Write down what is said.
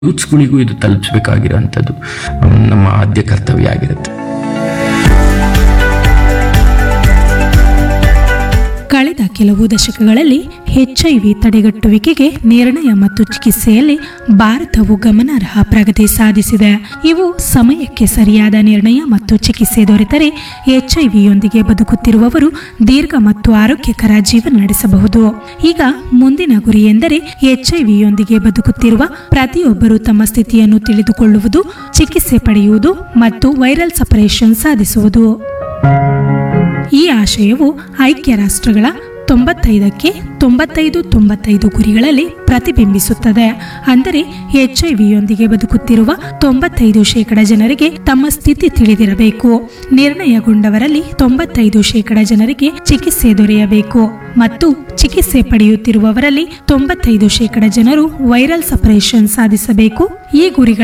ಯೂತ್ಸ್ಗಳಿಗೂ ಇದು ತಲುಪಿಸಬೇಕಾಗಿರೋಂಥದ್ದು ನಮ್ಮ ಆದ್ಯ ಕರ್ತವ್ಯ ಆಗಿರುತ್ತೆ ಕಳೆದ ಕೆಲವು ದಶಕಗಳಲ್ಲಿ ಎಚ್ಐವಿ ತಡೆಗಟ್ಟುವಿಕೆಗೆ ನಿರ್ಣಯ ಮತ್ತು ಚಿಕಿತ್ಸೆಯಲ್ಲಿ ಭಾರತವು ಗಮನಾರ್ಹ ಪ್ರಗತಿ ಸಾಧಿಸಿದೆ ಇವು ಸಮಯಕ್ಕೆ ಸರಿಯಾದ ನಿರ್ಣಯ ಮತ್ತು ಚಿಕಿತ್ಸೆ ದೊರೆತರೆ ಎಚ್ಐವಿಯೊಂದಿಗೆ ಬದುಕುತ್ತಿರುವವರು ದೀರ್ಘ ಮತ್ತು ಆರೋಗ್ಯಕರ ಜೀವನ ನಡೆಸಬಹುದು ಈಗ ಮುಂದಿನ ಗುರಿ ಎಂದರೆ ಎಚ್ಐವಿಯೊಂದಿಗೆ ಬದುಕುತ್ತಿರುವ ಪ್ರತಿಯೊಬ್ಬರು ತಮ್ಮ ಸ್ಥಿತಿಯನ್ನು ತಿಳಿದುಕೊಳ್ಳುವುದು ಚಿಕಿತ್ಸೆ ಪಡೆಯುವುದು ಮತ್ತು ವೈರಲ್ ಸಪರೇಷನ್ ಸಾಧಿಸುವುದು ಈ ಆಶಯವು ಐಕ್ಯ ರಾಷ್ಟ್ರಗಳ ತೊಂಬತ್ತೈದಕ್ಕೆ ತೊಂಬತ್ತೈದು ತೊಂಬತ್ತೈದು ಗುರಿಗಳಲ್ಲಿ ಪ್ರತಿಬಿಂಬಿಸುತ್ತದೆ ಅಂದರೆ ಎಚ್ಐವಿಯೊಂದಿಗೆ ಬದುಕುತ್ತಿರುವ ತೊಂಬತ್ತೈದು ಶೇಕಡ ಜನರಿಗೆ ತಮ್ಮ ಸ್ಥಿತಿ ತಿಳಿದಿರಬೇಕು ನಿರ್ಣಯಗೊಂಡವರಲ್ಲಿ ತೊಂಬತ್ತೈದು ಶೇಕಡ ಜನರಿಗೆ ಚಿಕಿತ್ಸೆ ದೊರೆಯಬೇಕು ಮತ್ತು ಚಿಕಿತ್ಸೆ ಪಡೆಯುತ್ತಿರುವವರಲ್ಲಿ ತೊಂಬತ್ತೈದು ಶೇಕಡ ಜನರು ವೈರಲ್ ಸಪರೇಷನ್ ಸಾಧಿಸಬೇಕು ಈ ಗುರಿಗಳ